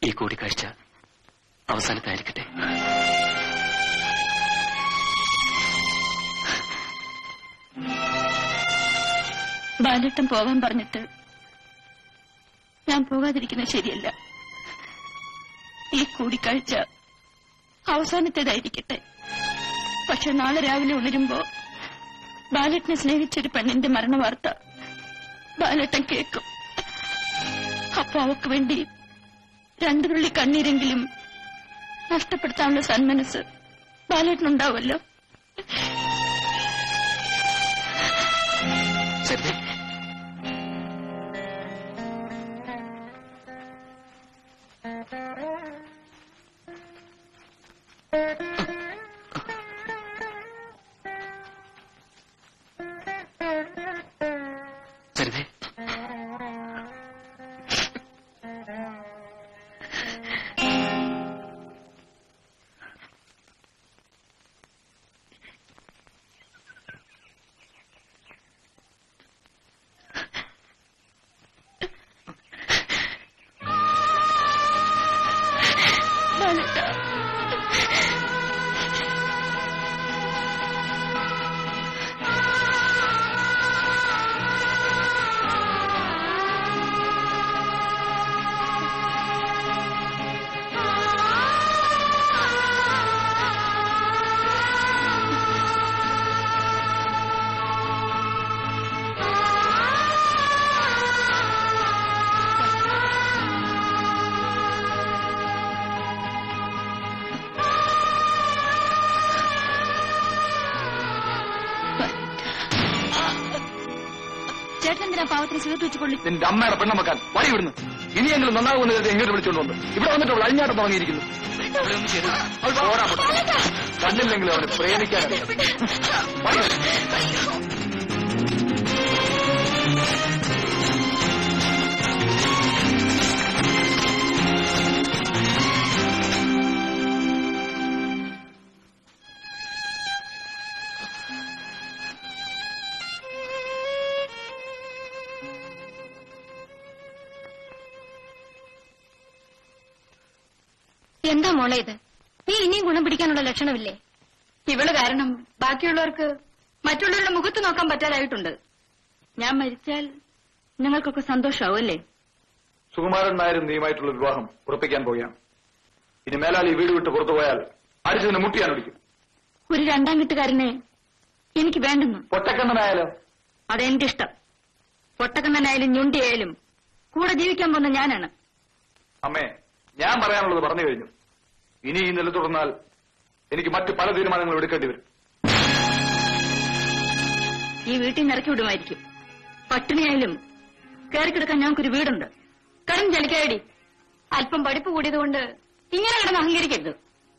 ഈ കൂടിക്കാഴ്ച അവസാനത്തായിരിക്കട്ടെ ബാലേട്ടൻ പോകാൻ പറഞ്ഞിട്ട് ഞാൻ പോകാതിരിക്കുന്നത് ശരിയല്ല ഈ കൂടിക്കാഴ്ച അവസാനത്തേതായിരിക്കട്ടെ പക്ഷെ നാളെ രാവിലെ ഉണരുമ്പോ ബാലേട്ടനെ സ്നേഹിച്ചൊരു പെണ്ണിന്റെ മരണവാർത്ത ബാലേട്ടൻ കേൾക്കും അപ്പൊ അവക്ക് വേണ്ടി രണ്ടു തുള്ളി കണ്ണീരെങ്കിലും നഷ്ടപ്പെടുത്താനുള്ള സന്മനസ് ബാലേട്ടനുണ്ടാവുമല്ലോ ശരി സരിതേ ബാലേട്ട ചേട്ടൻ എന്തിനാ പാവത്തിന് സിഗരറ്റ് വെച്ച് കൊള്ളി നിന്റെ അമ്മയുടെ പെണ്ണമക്കാൻ വഴി വിടുന്നു ഇനിയെങ്കിലും നന്നാകുമെന്ന് കരുതി ഇങ്ങോട്ട് വിളിച്ചോണ്ട് വന്നു ഇവിടെ വന്നിട്ട് അവൾ അഴിഞ്ഞാട്ടം തുടങ്ങിയിരിക്കുന്നു അവൾ പോരാ പെട്ടെന്ന്. കണ്ടില്ലെങ്കിലും അവന് പ്രേമിക്കാൻ വഴി വിട്. എന്താ മോളെ ഇത് നീ ഇനിയും ഗുണം പിടിക്കാനുള്ള ലക്ഷണമില്ലേ ഇവള് കാരണം ബാക്കിയുള്ളവർക്ക് മറ്റുള്ളവരുടെ മുഖത്ത് നോക്കാൻ പറ്റാതായിട്ടുണ്ട് ഞാൻ മരിച്ചാൽ നിങ്ങൾക്കൊക്കെ സന്തോഷാവും അല്ലേ സുകുമാരൻ നായരും നീയുമായിട്ടുള്ള വിവാഹം ഉറപ്പിക്കാൻ പോവുകയാണ് ഇനി മേലാൽ ഈ വീട് വിട്ട് പുറത്തു പോയാൽ അടിച്ചതിന് മുട്ടിയാൻ വിളിക്കും ഒരു രണ്ടാം കെട്ടുകാരനെ എനിക്ക് വേണ്ടെന്ന് പൊട്ടക്കണ്ണനായാലോ അതെന്റെ ഇഷ്ടം പൊട്ടക്കണ്ണനായാലും ഞുണ്ടിയായാലും കൂടെ ജീവിക്കാൻ പോകുന്ന ഞാനാണ് അമ്മേ ഞാൻ പറയാനുള്ളത് പറഞ്ഞു കഴിഞ്ഞു ഇനി ഈ നില തുടർന്നാൽ എനിക്ക് മറ്റു പല തീരുമാനങ്ങളും എടുക്കേണ്ടി വരും ഈ വീട്ടിൽ നിന്ന് ഇറക്കി വിടുമായിരിക്കും പട്ടിണിയായാലും കയറി കിടക്കാൻ ഞങ്ങൾക്കൊരു വീടുണ്ട് കടം ചലിക്കായടി അല്പം പഠിപ്പ് കൂടിയതുകൊണ്ട് ഇങ്ങനെ കിടന്ന് അഹങ്കരിക്കരുത്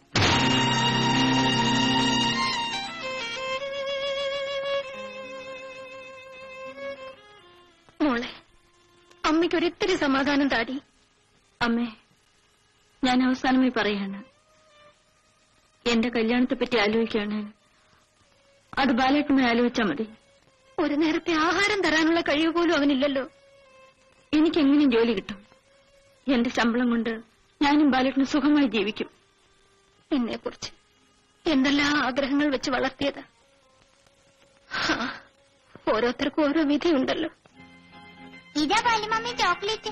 മോളെ അമ്മയ്ക്കൊരിത്തിരി സമാധാനം താടി അമ്മേ ഞാൻ അവസാനമായി പറയാണ് എന്റെ കല്യാണത്തെ പറ്റി ആലോചിക്കാണ് അത് ബാലേട്ടനെ ആലോചിച്ചാ മതി ഒരു നേരത്തെ ആഹാരം തരാനുള്ള കഴിവ് പോലും അവനില്ലല്ലോ എനിക്ക് എങ്ങനെയും ജോലി കിട്ടും എന്റെ ശമ്പളം കൊണ്ട് ഞാനും ബാലേട്ടന് സുഖമായി ജീവിക്കും എന്നെ കുറിച്ച് എന്തെല്ലാം ആഗ്രഹങ്ങൾ വെച്ച് വളർത്തിയതാ ഹാ, ഓരോരുത്തർക്കും ഓരോ വിധിയുണ്ടല്ലോ ഇതാ പാലിമമ്മി ചോക്ലേറ്റ്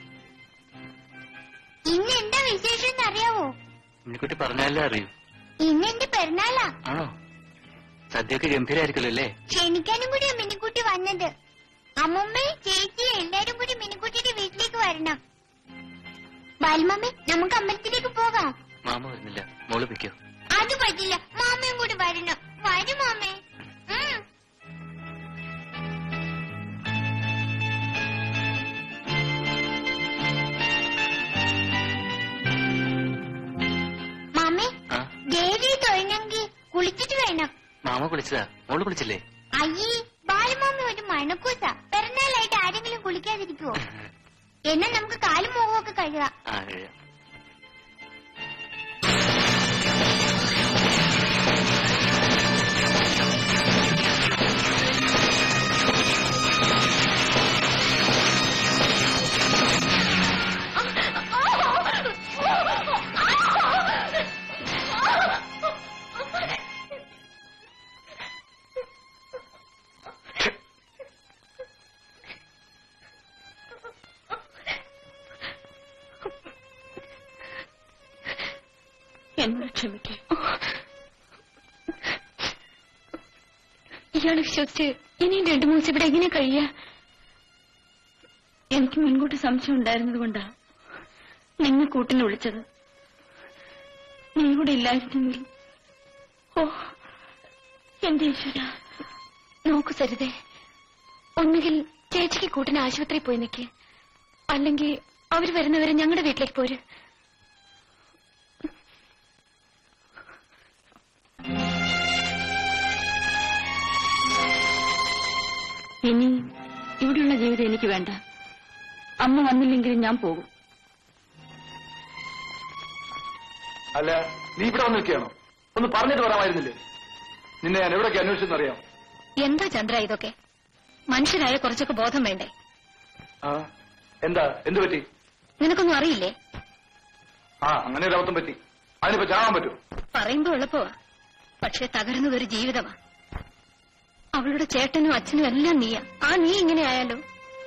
ഇന്ന് എന്താ വിശേഷം എന്നറിയാവോ ഉണ്ണിക്കുട്ടി പറഞ്ഞാലേ അറിയൂ ഇന്ന് എന്റെ പെരുന്നാളാ ആണോ സദ്യയൊക്കെ ഗംഭീരായിരിക്കുമല്ലോ അല്ലേ ക്ഷണിക്കാനും കൂടിയാ മിനിക്കുട്ടി വന്നത് അമ്മുമ്മയും ചേച്ചിയും എല്ലാരും കൂടി മിനിക്കുട്ടിയുടെ വീട്ടിലേക്ക് വരണം ബാലിമമ്മി നമുക്ക് അമ്പലത്തിലേക്ക് പോകാം മാമ വരുന്നില്ല മോള് വെക്കോ അത് പറ്റില്ല മാമയും കൂടി വരണം വരും മാമേ ഉം. മാമേ ആ ദേവി തൊഴണമെങ്കിൽ കുളിച്ചിട്ട് വേണം മാമ കുളിച്ചതാ മോള് കുളിച്ചില്ലേ അയ്യേ ബാലമാമി ഒരു മണക്കൂസ പിറന്നാളായിട്ട് ആരെങ്കിലും കുളിക്കാതിരിക്കുവോ എന്നാ നമുക്ക് കാലും മുഖവും ഒക്കെ കഴുകാം ആ കഴിയാം എന്നോട് ക്ഷമിക്കേ ഇയാള് വിശ്വസിച്ച് ഇനിയും രണ്ടു മൂന്ന് ദിവസം ഇവിടെ എങ്ങനെ കഴിയാ എനിക്ക് മുൻകൂട്ടി സംശയം ഉണ്ടായിരുന്നത് കൊണ്ടാ നിന്നെ കൂട്ടിന് വിളിച്ചത് നീ ഇവിടെ ഇല്ലായിരുന്നെങ്കിൽ ഓ എന്റെ ഈശ്വര നോക്കു സരിതേ ഒന്നുകിൽ ചേച്ചിക്ക് കൂട്ടിന് ആശുപത്രിയിൽ പോയി നിൽക്ക് അല്ലെങ്കിൽ അവർ വരുന്നവരെ ഞങ്ങളുടെ വീട്ടിലേക്ക് പോര് ഇനി ഇവിടെയുള്ള ജീവിതം എനിക്ക് വേണ്ട അമ്മ വന്നില്ലെങ്കിലും ഞാൻ പോകും അല്ല നീ ഇവിടെ വന്ന് നിൽക്കുകയാണോ ഒന്ന് പറഞ്ഞിട്ട് പറയാമായിരുന്നില്ലേ നിന്നെ ഞാൻ എവിടെയൊക്കെ അന്വേഷിച്ചെന്നറിയാം എന്താ ചന്ദ്ര ഇതൊക്കെ മനുഷ്യരായ കുറച്ചൊക്കെ ബോധം വേണ്ടേ ആ എന്താ എന്ത് പറ്റി നിനക്കൊന്നും അറിയില്ലേ ആ അങ്ങനെ ഒരു അബദ്ധം പറ്റി അതിനിപ്പോ ചാകാൻ പറ്റുമോ പറയുമ്പോ എളുപ്പമാ പക്ഷെ തകരുന്നത് ഒരു ജീവിതമാ അവളുടെ ചേട്ടനും അച്ഛനും എല്ലാം നീയാ ആ നീ ഇങ്ങനെ ആയാലോ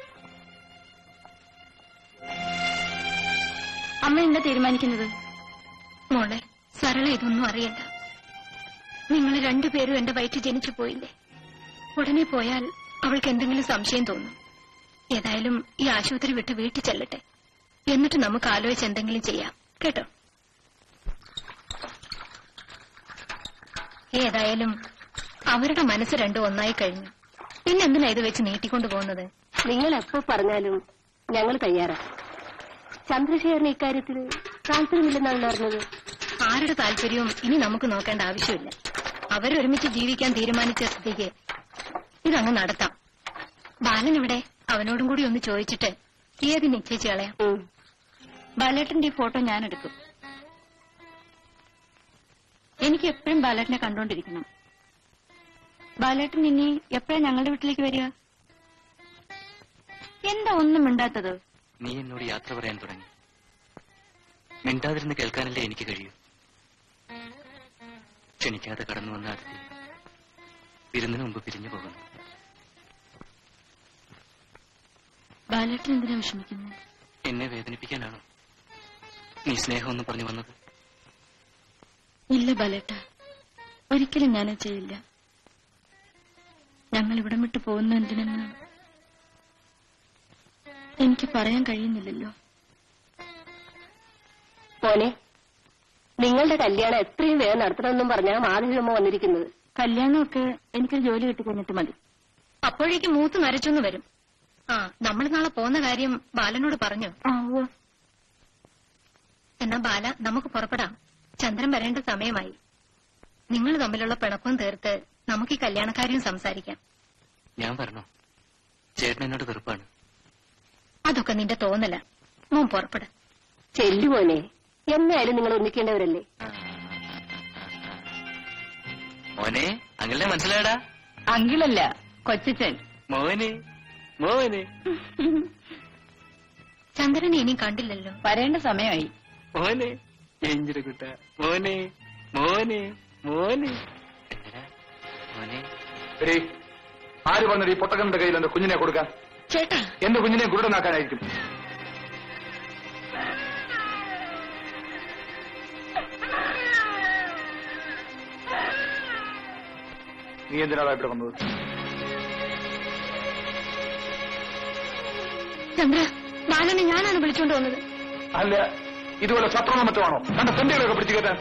അമ്മ എന്താ തീരുമാനിക്കുന്നത് മോളെ സരള ഇതൊന്നും അറിയണ്ട നിങ്ങൾ രണ്ടുപേരും എന്റെ വയറ്റിൽ ജനിച്ചു പോയില്ലേ ഉടനെ പോയാൽ അവൾക്ക് എന്തെങ്കിലും സംശയം തോന്നും ഏതായാലും ഈ ആശുപത്രി വിട്ട് വീട്ടിൽ ചെല്ലട്ടെ എന്നിട്ട് നമുക്ക് ആലോചിച്ച് എന്തെങ്കിലും ചെയ്യാം കേട്ടോ ഏതായാലും അവരുടെ മനസ്സ് രണ്ടും ഒന്നായി കഴിഞ്ഞു പിന്നെന്തിനാ ഇത് വെച്ച് നീട്ടിക്കൊണ്ടു പോകുന്നത് നിങ്ങൾ എപ്പോ പറഞ്ഞാലും ഞങ്ങൾ തയ്യാറാ ചന്ദ്രശേഖരന് ഇക്കാര്യത്തിൽ താല്പര്യമില്ലെന്നാണ് പറഞ്ഞത് ആരുടെ താല്പര്യവും ഇനി നമുക്ക് നോക്കേണ്ട ആവശ്യമില്ല അവരൊരുമിച്ച് ജീവിക്കാൻ തീരുമാനിച്ച സ്ഥിതിക്ക് ഇതങ്ങ് നടത്താം ബാലൻ ഇവിടെ അവനോടും കൂടി ഒന്ന് ചോദിച്ചിട്ട് തീയതി നിശ്ചയിച്ച് കളയാം ബാലേട്ടന്റെ ഈ ഫോട്ടോ ഞാൻ എടുക്കും എനിക്ക് എപ്പോഴും ബാലേട്ടനെ കണ്ടോണ്ടിരിക്കണം ബാലേട്ടൻ ഇനി എപ്പോഴാ ഞങ്ങളുടെ വീട്ടിലേക്ക് വരിക എന്താ ഒന്നും മിണ്ടാത്തത് നീ എന്നോട് യാത്ര പറയാൻ തുടങ്ങി മിണ്ടാതിരുന്ന് കേൾക്കാനല്ലേ എനിക്ക് കഴിയൂ ക്ഷണിക്കാതെ കടന്നു വന്ന അതിഥി വിരുന്നിന് മുമ്പ് പിരിഞ്ഞു പോകുന്നു ബാലേട്ടൻ എന്തിനാ വിഷമിക്കുന്നത് എന്നെ വേദനിപ്പിക്കാനാണോ നീ സ്നേഹമൊന്നും പറഞ്ഞു വന്നത് ഇല്ല ബാലേട്ട ഒരിക്കലും ഞാനത് ചെയ്യില്ല ഞങ്ങൾ ഇവിടം വിട്ട് പോകുന്ന എന്തിനെന്ന് എനിക്ക് പറയാൻ കഴിയുന്നില്ലല്ലോ മോനെ നിങ്ങളുടെ കല്യാണം എത്രയും വേഗം നടത്തണമെന്നും പറഞ്ഞാ മാധവിയമ്മ വന്നിരിക്കുന്നത് കല്യാണമൊക്കെ എനിക്കൊരു ജോലി കിട്ടി കഴിഞ്ഞിട്ട് മതി അപ്പോഴേക്ക് മൂത്ത് നരച്ചൊന്ന് വരും ആ നമ്മൾ നാളെ പോകുന്ന കാര്യം ബാലനോട് പറഞ്ഞു എന്നാ ബാല നമുക്ക് പുറപ്പെടാം ചന്ദ്രൻ വരേണ്ട സമയമായി നിങ്ങൾ തമ്മിലുള്ള പിണക്കവും തീർത്ത് നമുക്ക് ഈ കല്യാണക്കാര്യം സംസാരിക്കാം ഞാൻ പറഞ്ഞോ ചേട്ടൻ എന്നോട് വെറുപ്പാണ് അതൊക്കെ നിന്റെ തോന്നല മോൻ പുറപ്പെട ചെല്ലു മോനെ എന്നായാലും നിങ്ങൾ ഒന്നിക്കേണ്ടവരല്ലേ മോനെ അങ്ങനെ മനസ്സിലായടാ അങ്കിളല്ല കൊച്ചൻ മോനെ മോനെ ചന്ദ്രനെ ഇനി കണ്ടില്ലല്ലോ വരേണ്ട സമയമായി മോനെ എഞ്ചിര കുട്ട മോനെ മോനെ മോനെ എന്നടാ മോനെ എടീ ആര് പറഞ്ഞത് ഈ പൊട്ടകന്റെ കയ്യിൽ എന്റെ കുഞ്ഞിനെ കൊടുക്കാൻ ചേട്ടാ എന്റെ കുഞ്ഞിനെ ഗുരുടനാക്കാനായിരിക്കും നീ എന്തിനാണ് ഇവിടെ വന്നത് ചന്ദ്ര ബാലനെ ഞാനാണ് വിളിച്ചോണ്ട് വന്നത് അല്ല ഇതുപോലെ ശത്രുവോ മറ്റോ ആണോ കണ്ട തെണ്ടികളൊക്കെ പിടിച്ചു കയറ്റാൻ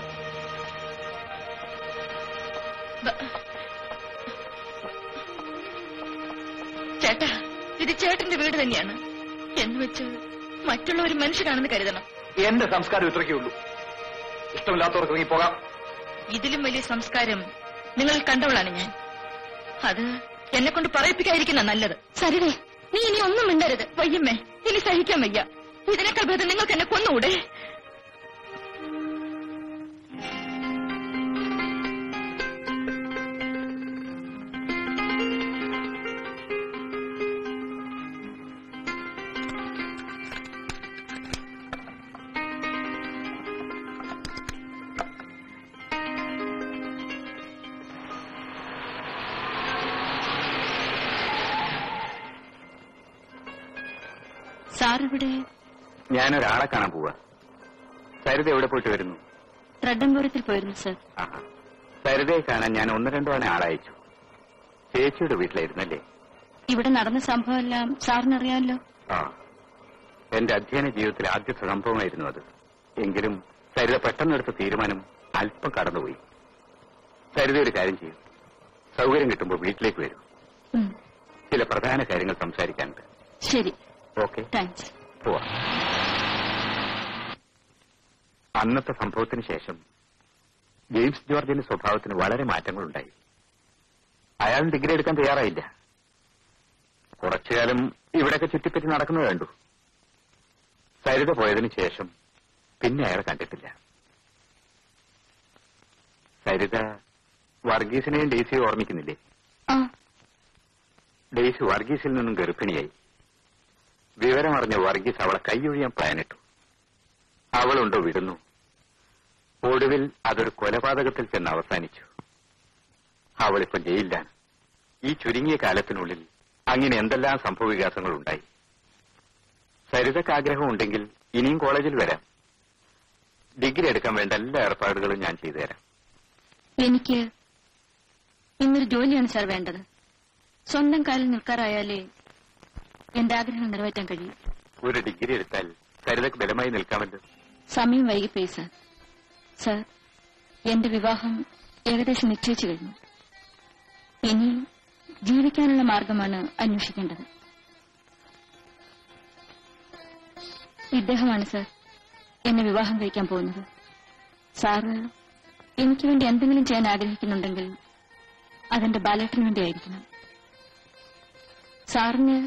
ചേട്ടാ ഇത് ചേട്ടന്റെ വീട് തന്നെയാണ് എന്ന് വെച്ച് മറ്റുള്ളവർ മനുഷ്യരാണെന്ന് കരുതണം എന്റെ സംസ്കാരം ഇത്രയ്ക്കേ ഉള്ളൂ ഇഷ്ടമില്ലാത്തവർക്ക് ഇറങ്ങി പോകാം ഇതിലും വലിയ സംസ്കാരം നിങ്ങൾ കണ്ടവളാണ് ഞാൻ അത് എന്നെ കൊണ്ട് പറയിപ്പിക്കാതിരിക്കുന്ന നല്ലത് സരിതേ നീ ഇനി ഒന്നും മിണ്ടരുത് വയ്യമ്മേ ഇനി സഹിക്കാൻ വയ്യ ഇതിനേക്കാൾ ഭേദം നിങ്ങൾക്ക് എന്നെ കൊന്നുകൂടെ സാർ ഇവിടെ ഞാനൊരാളെ കാണാൻ പോവാ സരിത എവിടെ പോയിട്ട് വരുന്നു ത്രഡംപുരത്തിൽ പോയിരുന്നു സർ ആഹാ. സരിതയെ കാണാൻ ഞാൻ ഒന്ന് രണ്ടു തവണ ആളയച്ചു ചേച്ചിയുടെ വീട്ടിലായിരുന്നല്ലേ ഇവിടെ നടന്ന സംഭവമെല്ലാം സാറിനറിയാമല്ലോ ആ എന്റെ അധ്യയന ജീവിതത്തിലെ ആദ്യത്തെ സംഭവമായിരുന്നു അത് എങ്കിലും സരിത പെട്ടെന്നെടുത്ത തീരുമാനം അല്പം കടന്നുപോയി സരിത ഒരു കാര്യം ചെയ്യും സൗകര്യം കിട്ടുമ്പോൾ വീട്ടിലേക്ക് വരും ഉം. ചില പ്രധാന കാര്യങ്ങൾ സംസാരിക്കാനുണ്ട് ശരി ഓക്കെ താങ്ക്സ് പോവാം അന്നത്തെ സംഭവത്തിന് ശേഷം ജെയിംസ് ജോർജിന്റെ സ്വഭാവത്തിന് വളരെ മാറ്റങ്ങളുണ്ടായി അയാൾ ഡിഗ്രി എടുക്കാൻ തയ്യാറായില്ല കുറച്ചുകാലം ഇവിടെയൊക്കെ ചുറ്റിപ്പറ്റി നടക്കുന്നത് കണ്ടു സരിത പോയതിനു ശേഷം പിന്നെ അയാളെ കണ്ടിട്ടില്ല സരിത വർഗീസിനെയും ഡെയ്സിയെ ഓർമ്മിക്കുന്നില്ലേ ആ ഡെയ്സി വർഗീസിൽ നിന്നും ഗർഭിണിയായി വിവരമറിഞ്ഞ വർഗീസ് അവളെ കൈയൊഴിയാൻ പ്ലാനിട്ടു അവളുണ്ടോ വിടുന്നു ഒടുവിൽ അതൊരു കൊലപാതകത്തിൽ ചെന്ന് അവസാനിച്ചു അവളിപ്പോ ജയിലിലാണ് ഈ ചുരുങ്ങിയ കാലത്തിനുള്ളിൽ അങ്ങനെ എന്തെല്ലാം സംഭവവികാസങ്ങൾ ഉണ്ടായി സരിതക്ക് ആഗ്രഹമുണ്ടെങ്കിൽ ഇനിയും കോളേജിൽ വരാം ഡിഗ്രി എടുക്കാൻ വേണ്ട എല്ലാ ഏർപ്പാടുകളും ഞാൻ ചെയ്തുതരാം എനിക്ക് ഇന്നൊരു ജോലിയാണ് സാർ വേണ്ടത് സ്വന്തം കാലിൽ നിൽക്കാറായാലേ എന്റെ ആഗ്രഹങ്ങൾ നിറവേറ്റാൻ കഴിയും ഒരു ഡിഗ്രി എടുത്താൽ സരിതക്ക് ബലമായി നിൽക്കാമല്ലോ സമയം വൈകിപ്പോയി സാർ സാർ എന്റെ വിവാഹം ഏകദേശം നിശ്ചയിച്ചു കഴിഞ്ഞു ഇനി ജീവിക്കാനുള്ള മാർഗമാണ് അന്വേഷിക്കേണ്ടത് ഇദ്ദേഹമാണ് സാർ എന്നെ വിവാഹം കഴിക്കാൻ പോകുന്നത് സാറ് എനിക്ക് വേണ്ടി എന്തെങ്കിലും ചെയ്യാൻ ആഗ്രഹിക്കുന്നുണ്ടെങ്കിൽ അതെന്റെ ബാലേട്ടന് വേണ്ടി ആയിരിക്കണം സാറിന്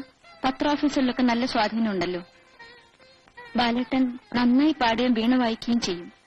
പത്രാഫീസുകളിലൊക്കെ നല്ല സ്വാധീനമുണ്ടല്ലോ ബാലേട്ടൻ നന്നായി പാടുകയും വീണ വായിക്കുകയും ചെയ്യും